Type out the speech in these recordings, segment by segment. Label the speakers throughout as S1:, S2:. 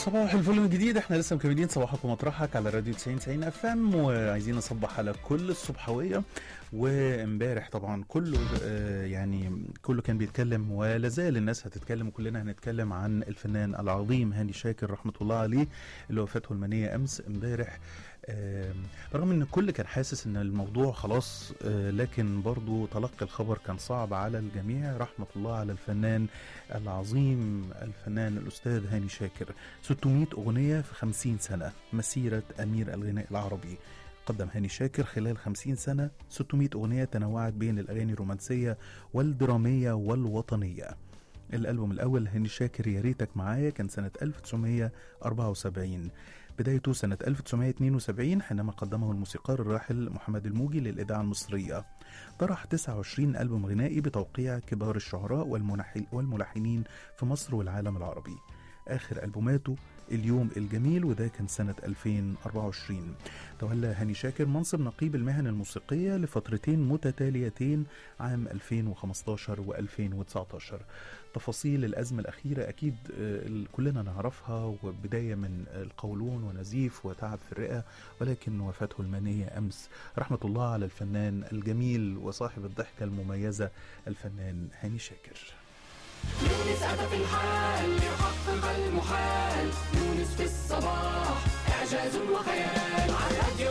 S1: صباح الفل من جديد احنا لسه مكملين صباحك ومطرحك على راديو 90 90 اف ام وعايزين نصبح على كل الصبحويه وامبارح طبعا كله آه، يعني كله كان بيتكلم ولا زال الناس هتتكلم وكلنا هنتكلم عن الفنان العظيم هاني شاكر رحمه الله عليه اللي وفاته المنيه امس امبارح آم، رغم ان الكل كان حاسس ان الموضوع خلاص آه، لكن برضو تلقي الخبر كان صعب على الجميع رحمه الله على الفنان العظيم الفنان الأستاذ هاني شاكر 600 أغنية في 50 سنة مسيرة أمير الغناء العربي قدم هاني شاكر خلال 50 سنة 600 أغنية تنوعت بين الأغاني الرومانسية والدرامية والوطنية الألبوم الأول هاني شاكر يا ريتك معايا كان سنة 1974 بدايته سنة 1972 حينما قدمه الموسيقار الراحل محمد الموجي للإذاعة المصرية طرح 29 ألبوم غنائي بتوقيع كبار الشعراء والمنحل- والملحنين في مصر والعالم العربي آخر ألبوماته اليوم الجميل وده كان سنة 2024 تولى هاني شاكر منصب نقيب المهن الموسيقية لفترتين متتاليتين عام 2015 و2019 تفاصيل الأزمة الأخيرة أكيد آه، ال- كلنا نعرفها وبداية من القولون ونزيف وتعب في الرئة ولكن وفاته المنية أمس رحمة الله على الفنان الجميل وصاحب الضحكة المميزة الفنان هاني شاكر
S2: يونس أتى في الحال ليحقق المحال يونس في الصباح إعجاز وخيال على الراديو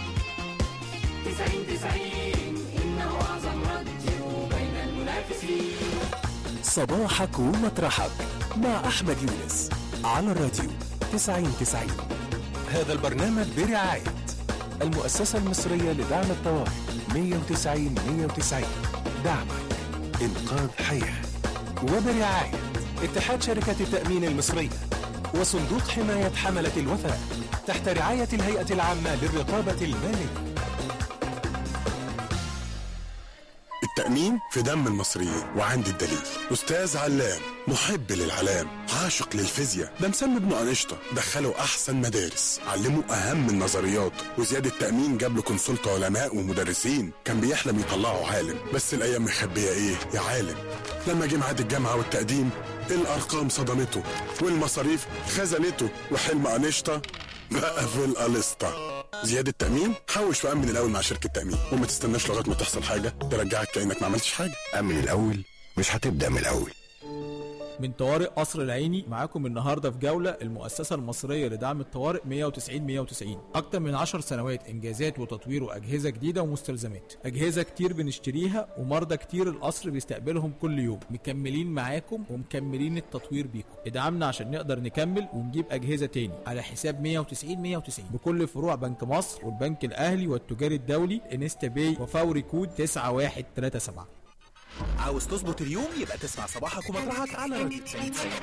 S2: تسعين تسعين إنه أعظم راديو بين المنافسين
S3: صباحك ومطرحك مع أحمد يونس على الراديو 90 90 هذا البرنامج برعاية المؤسسة المصرية لدعم الطوارئ 190 190 دعمك إنقاذ حياة وبرعاية اتحاد شركة التأمين المصرية وصندوق حماية حملة الوفاء تحت رعاية الهيئة العامة للرقابة المالية
S4: التأمين في دم المصريين وعندي الدليل أستاذ علام محب للعلام عاشق للفيزياء ده مسمي ابنه أنشطة دخله أحسن مدارس علمه أهم النظريات وزياد التأمين جاب له كونسلت علماء ومدرسين كان بيحلم يطلعه عالم بس الأيام مخبية إيه يا عالم لما جه ميعاد الجامعة والتقديم الأرقام صدمته والمصاريف خزنته وحلم أنشطة بقى في القلسطة زيادة تأمين حوش في أمن الأول مع شركة تأمين وما تستناش لغاية ما تحصل حاجة ترجعك كأنك ما عملتش حاجة
S5: أمن الأول مش هتبدأ من الأول
S6: من طوارئ قصر العيني معاكم النهارده في جوله المؤسسه المصريه لدعم الطوارئ 190 190 اكتر من 10 سنوات انجازات وتطوير واجهزه جديده ومستلزمات اجهزه كتير بنشتريها ومرضى كتير القصر بيستقبلهم كل يوم مكملين معاكم ومكملين التطوير بيكم ادعمنا عشان نقدر نكمل ونجيب اجهزه تاني على حساب 190 190 بكل فروع بنك مصر والبنك الاهلي والتجاري الدولي انستا باي وفوري كود 9137
S3: عاوز تظبط اليوم يبقى تسمع صباحك ومطرحك على راديو 90 90